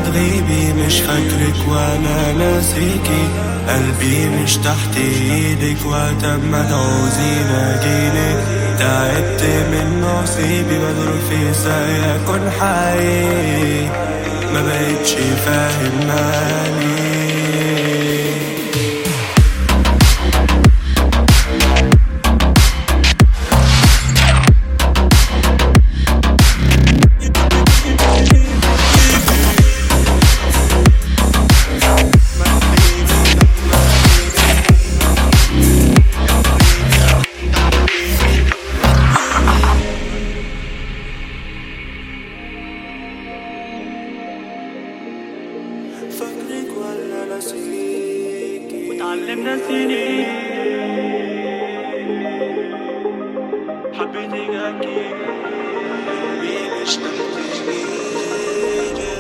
بتغيبي مش فاكرك وانا ناسيكي قلبي مش تحت ايدك وقت ما تعوزين اجيلك تعبت من نصيبي بضرب في ساعة اكون حقيقي ما بقتش فاهم مالي فاكرك ولا ناسيكي وتعلمنا سنين حبيتك اكيد قلبي مش تحت ايدك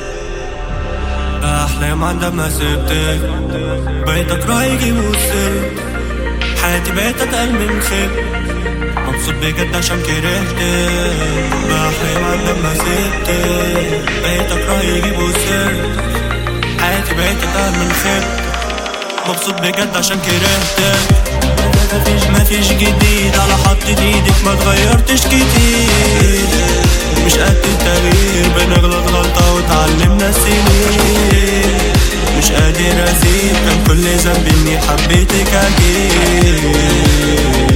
احلام عندما سبتك بقيت اكره يجيب السر حياتي بقيت اتقل من خير مبسوط بجد عشان كرهتك بحلم عندما سبتك بقيت اكره يجيب السر حياتي بقيت اتقل من خير مبسوط بجد عشان كرهتك مفيش مفيش جديد على حطة ايدك ما اتغيرتش كتير مش قد التغيير بنغلط غلطة وتعلمنا سنين مش قادر اسيب كان كل ذنب اني حبيتك اكيد